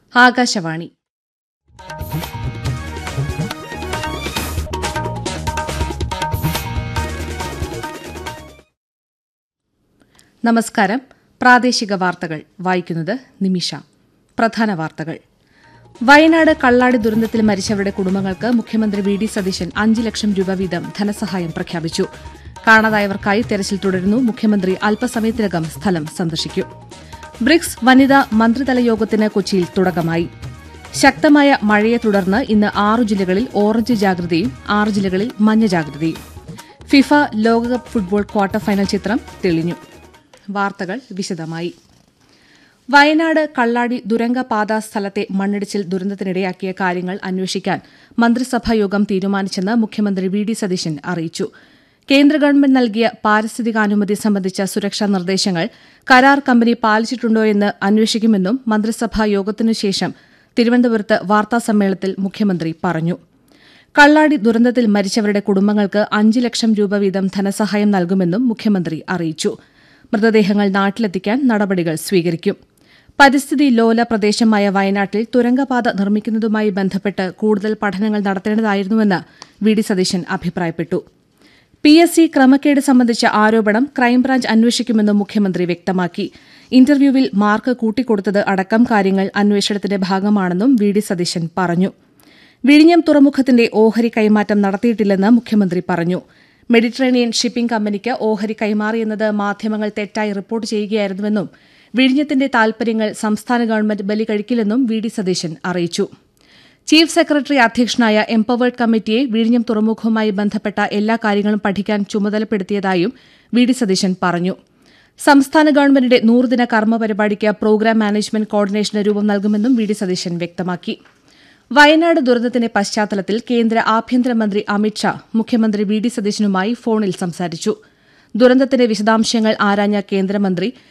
ആകാശവാണി നമസ്കാരം പ്രാദേശിക വാർത്തകൾ വായിക്കുന്നത് നിമിഷ പ്രധാന വാർത്തകൾ വയനാട് കള്ളാടി ദുരന്തത്തിൽ മരിച്ചവരുടെ കുടുംബങ്ങൾക്ക് മുഖ്യമന്ത്രി വി ഡി സതീശൻ അഞ്ച് ലക്ഷം രൂപ വീതം ധനസഹായം പ്രഖ്യാപിച്ചു കാണാതായവർക്കായി തെരച്ചിൽ തുടരുന്നു മുഖ്യമന്ത്രി അല്പസമയത്തിനകം സ്ഥലം സന്ദർശിക്കും ബ്രിക്സ് വനിതാ മന്ത്രിതല യോഗത്തിന് കൊച്ചിയിൽ തുടക്കമായി ശക്തമായ മഴയെ തുടർന്ന് ഇന്ന് ആറു ജില്ലകളിൽ ഓറഞ്ച് ജാഗ്രതയും ആറ് ജില്ലകളിൽ മഞ്ഞ ജാഗ്രതയും ഫിഫ ലോകകപ്പ് ഫുട്ബോൾ ക്വാർട്ടർ ഫൈനൽ ചിത്രം തെളിഞ്ഞു വാർത്തകൾ വിശദമായി വയനാട് കള്ളാടി ദുരങ്കപാത സ്ഥലത്തെ മണ്ണിടിച്ചിൽ ദുരന്തത്തിനിടയാക്കിയ കാര്യങ്ങൾ അന്വേഷിക്കാൻ മന്ത്രിസഭാ യോഗം തീരുമാനിച്ചെന്ന് മുഖ്യമന്ത്രി വി ഡി സതീശൻ അറിയിച്ചു കേന്ദ്ര ഗവൺമെന്റ് നൽകിയ പാരിസ്ഥിതികാനുമതി സംബന്ധിച്ച സുരക്ഷാ നിർദ്ദേശങ്ങൾ കരാർ കമ്പനി പാലിച്ചിട്ടുണ്ടോയെന്ന് അന്വേഷിക്കുമെന്നും മന്ത്രിസഭാ യോഗത്തിനുശേഷം തിരുവനന്തപുരത്ത് വാർത്താസമ്മേളനത്തിൽ മുഖ്യമന്ത്രി പറഞ്ഞു കള്ളാടി ദുരന്തത്തിൽ മരിച്ചവരുടെ കുടുംബങ്ങൾക്ക് അഞ്ച് ലക്ഷം രൂപ വീതം ധനസഹായം നൽകുമെന്നും മുഖ്യമന്ത്രി അറിയിച്ചു മൃതദേഹങ്ങൾ നാട്ടിലെത്തിക്കാൻ നടപടികൾ സ്വീകരിക്കും പരിസ്ഥിതി ലോല പ്രദേശമായ വയനാട്ടിൽ തുരങ്കപാത നിർമ്മിക്കുന്നതുമായി ബന്ധപ്പെട്ട് കൂടുതൽ പഠനങ്ങൾ നടത്തേണ്ടതായിരുന്നുവെന്ന് വി ഡി സതീശൻ അഭിപ്രായപ്പെട്ടു പി എസ് സി ക്രമക്കേട് സംബന്ധിച്ച ആരോപണം ക്രൈംബ്രാഞ്ച് അന്വേഷിക്കുമെന്നും മുഖ്യമന്ത്രി വ്യക്തമാക്കി ഇന്റർവ്യൂവിൽ മാർക്ക് കൂട്ടിക്കൊടുത്തത് അടക്കം കാര്യങ്ങൾ അന്വേഷണത്തിന്റെ ഭാഗമാണെന്നും വി ഡി സതീശൻ പറഞ്ഞു വിഴിഞ്ഞം തുറമുഖത്തിന്റെ ഓഹരി കൈമാറ്റം നടത്തിയിട്ടില്ലെന്ന് മുഖ്യമന്ത്രി പറഞ്ഞു മെഡിറ്ററേനിയൻ ഷിപ്പിംഗ് കമ്പനിക്ക് ഓഹരി കൈമാറിയെന്നത് മാധ്യമങ്ങൾ തെറ്റായി റിപ്പോർട്ട് ചെയ്യുകയായിരുന്നുവെന്നും വിഴിഞ്ഞത്തിന്റെ താൽപര്യങ്ങൾ സംസ്ഥാന ഗവൺമെന്റ് ബലി കഴിക്കില്ലെന്നും വി ഡി സതീശൻ അറിയിച്ചു ചീഫ് സെക്രട്ടറി അധ്യക്ഷനായ എംപവേർഡ് കമ്മിറ്റിയെ വിഴിഞ്ഞം തുറമുഖവുമായി ബന്ധപ്പെട്ട എല്ലാ കാര്യങ്ങളും പഠിക്കാൻ ചുമതലപ്പെടുത്തിയതായും വി ഡി സതീശൻ പറഞ്ഞു സംസ്ഥാന ഗവൺമെന്റിന്റെ നൂറുദിന കർമ്മ പരിപാടിക്ക് പ്രോഗ്രാം മാനേജ്മെന്റ് കോർഡിനേഷന് രൂപം നൽകുമെന്നും വി ഡി സതീശൻ വ്യക്തമാക്കി വയനാട് ദുരന്തത്തിന്റെ പശ്ചാത്തലത്തിൽ കേന്ദ്ര ആഭ്യന്തരമന്ത്രി അമിത്ഷാ മുഖ്യമന്ത്രി വി ഡി സതീശനുമായി ഫോണിൽ സംസാരിച്ചു ദുരന്തത്തിന്റെ വിശദാംശങ്ങൾ ആരാഞ്ഞ കേന്ദ്രമന്ത്രി